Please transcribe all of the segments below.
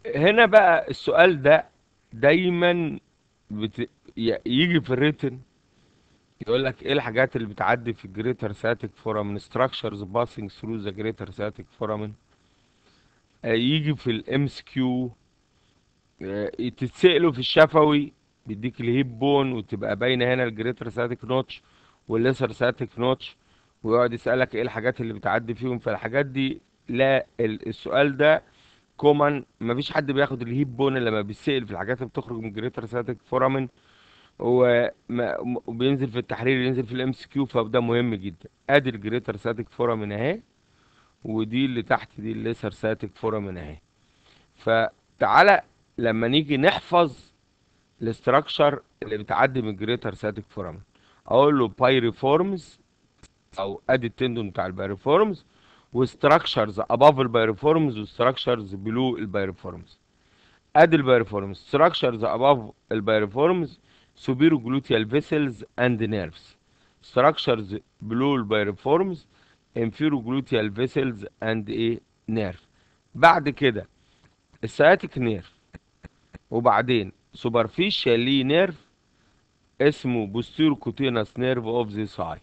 هنا بقى السؤال ده دايما بت... ي- يجي في الريتن يقول لك ايه الحاجات اللي بتعدي في الجريتر ساتيك فورامين structures passing through the greater static foramen آه، يجي في الام اس كيو تتسأله في الشفوي بيديك الهيب بون وتبقى باينه هنا الجريتر ساتيك نوتش والليسر ساتيك نوتش ويقعد يسألك ايه الحاجات اللي بتعدي فيهم فالحاجات دي لا ال- السؤال ده كومن مفيش حد بياخد الهيب بون الا لما بيتسأل في الحاجات اللي بتخرج من الجريتر ساتيك فورامين وما- وبينزل في التحرير ينزل في الام سي كيو فده مهم جدا ادي الجريتر ساتيك فورامين اهي ودي اللي تحت دي الليسر ساتيك فورامين اهي فتعالى لما نيجي نحفظ الاستراكشر اللي بتعدي من الجريتر ساتيك فورامين اقول له بايريفورمز او ادي التندون بتاع البايريفورمز وستراكشرز اباف البايريفورمز وستراكشرز بلو البايريفورمز ادي البايريفورمز ستراكشرز اباف البايريفورمز superior gluteal vessels and nerves structures below البايريفورمز inferior gluteal vessels and ايه nerve بعد كده السciatic nerve وبعدين superficially nerve اسمه posterior cutaneous nerve of the thigh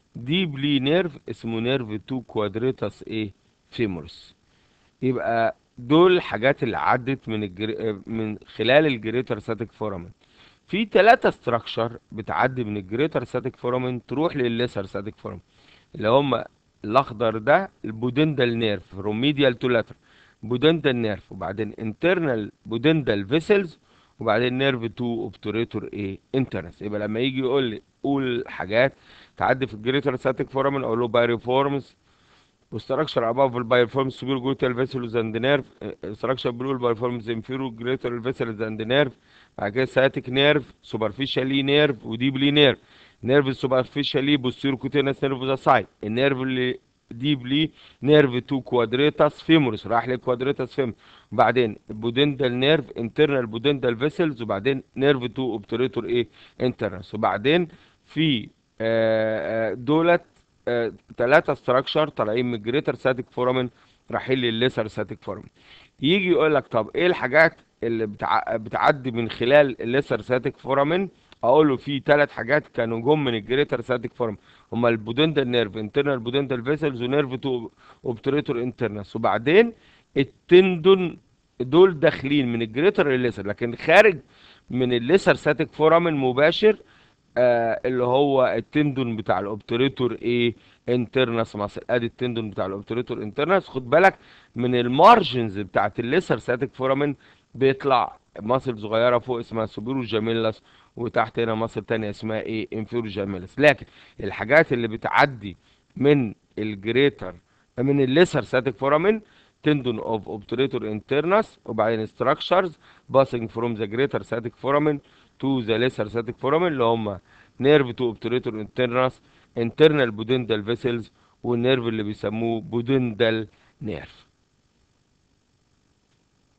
deeply nerve اسمه nerve 2 quadratus ايه femoris يبقى دول الحاجات اللي عدت من الجري... من خلال الجريتر ساتيك فورامين في ثلاثة ستراكشر بتعدي من الجريتر ساتيك فورامين تروح للليسر ساتيك فورامين اللي هم الاخضر ده البودندال نيرف فروم ميديال تو لاتر بودندال نيرف وبعدين انترنال بودندال فيسلز وبعدين نيرف 2 اوبتوريتور ايه انترنس يبقى لما يجي يقول لي قول حاجات تعدي في الجريتر ساتيك فورامين اقول له بايريفورمز وستراكشر اباف البايرفورمز سوبر جلوتال فيسلز اند نيرف ستراكشر بلو البايرفورمز انفيرو جلوتال فيسلز اند نيرف بعد كده ساتيك نيرف سوبرفيشالي نيرف وديبلي نيرف نيرف سوبرفيشالي بوستيرو كوتينس نيرف ذا سايد النيرف اللي ديبلي نيرف 2 كوادريتاس فيمورس راح للكوادريتاس فيمورس وبعدين بودندال نيرف انترنال بودندال فيسلز وبعدين نيرف 2 اوبتوريتور ايه انترنس وبعدين في آه، آه، دولت ثلاثة ستراكشر طالعين من الجريتر ساتيك فورامين رايحين للليسر ساتيك فورامين يجي يقول لك طب ايه الحاجات اللي بتع... بتعدي من خلال الليسر ساتيك فورامين اقول له في ثلاث حاجات كانوا جم من الجريتر ساتيك فورم هما البودندال نيرف انترنال بودندال فيسلز ونيرف تو اوبتريتور انترنس وبعدين التندون دول داخلين من الجريتر للليسر لكن خارج من الليسر ساتيك فورامين مباشر آه اللي هو التندون بتاع الاوبتريتور ايه انترنس ماسل ادي التندون بتاع الاوبتريتور انترنس خد بالك من المارجنز بتاعت الليسر ساتيك فورامين بيطلع ماسل صغيره فوق اسمها سوبيرو جاميلاس وتحت هنا ماسل تانية اسمها ايه انفيرو جاميلاس لكن الحاجات اللي بتعدي من الجريتر من الليسر ساتيك فورامين tendon of obturator internus وبعدين structures passing from the greater sciatic foramen to the lesser sciatic foramen اللي هم nerve to obturator internus internal pudendal vessels والنيرف اللي بيسموه pudendal nerve